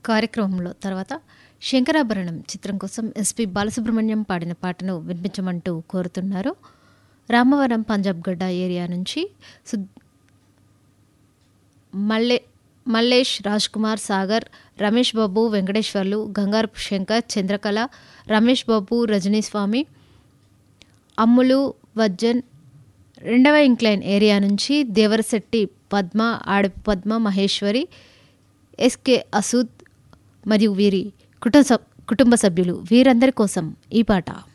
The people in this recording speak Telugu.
కార్యక్రమంలో తర్వాత శంకరాభరణం చిత్రం కోసం ఎస్పి బాలసుబ్రహ్మణ్యం పాడిన పాటను వినిపించమంటూ కోరుతున్నారు రామవరం పంజాబ్ గడ్డ ఏరియా నుంచి సుద్ మల్లె మల్లేష్ రాజ్ కుమార్ సాగర్ రమేష్ బాబు వెంకటేశ్వర్లు గంగారపు శంకర్ చంద్రకళ రమేష్ బాబు రజనీస్వామి అమ్ములు వజ్జన్ రెండవ ఇంక్లైన్ ఏరియా నుంచి దేవరశెట్టి పద్మ ఆడపు పద్మ మహేశ్వరి ఎస్కే అసూద్ మరియు వీరి కుటుంబ కుటుంబ సభ్యులు వీరందరి కోసం ఈ పాట